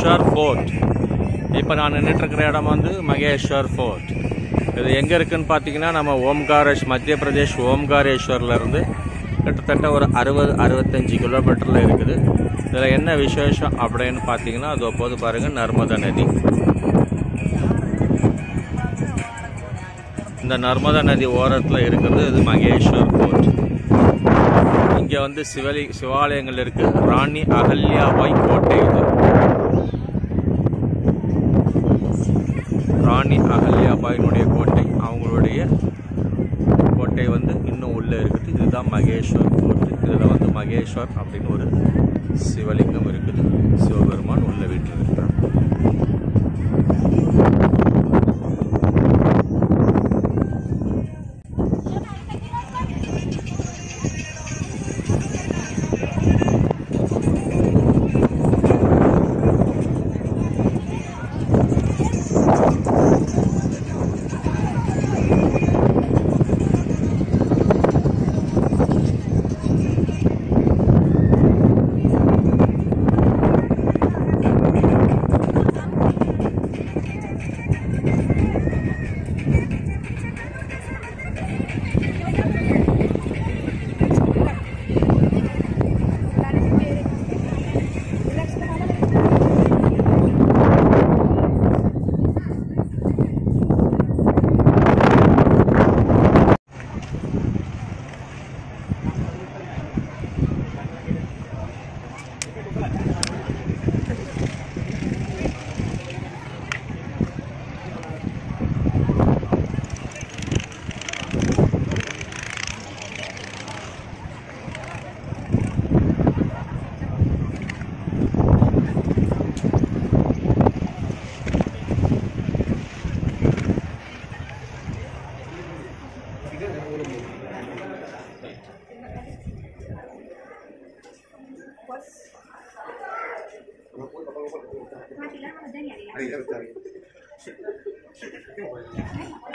Maheshwar fort இப்போ நான் நின்றுட்டுருக்கிற இடம் வந்து மகேஷ்வர் ஃபோர்ட் இது எங்கே இருக்குன்னு பார்த்தீங்கன்னா நம்ம ஓம்காரேஷ் மத்திய பிரதேஷ் ஓம்காரேஸ்வர்லேருந்து கிட்டத்தட்ட ஒரு அறுபது அறுபத்தஞ்சு கிலோமீட்டரில் இருக்குது இதில் என்ன விசேஷம் அப்படின்னு பார்த்தீங்கன்னா அது போது பாருங்கள் நர்மதா நதி இந்த நர்மதா நதி ஓரத்தில் இருக்கிறது இது மகேஷ்வர் ஃபோர்ட் இங்கே வந்து சிவலி சிவாலயங்கள் இருக்கு ராணி அகல்யாபாய் கோட்டை இது ராணி அகல்யாபாயினுடைய கோட்டை அவங்களுடைய கோட்டை வந்து இன்னும் உள்ளே இருக்குது இதுதான் மகேஸ்வர் கோட்டை இதில் வந்து மகேஸ்வர் அப்படின்னு ஒரு சிவலிங்கம் இருக்குது சிவபெருமான் உள்ள வீட்டில் இருக்கிறார் Mati lah, ada yang ada.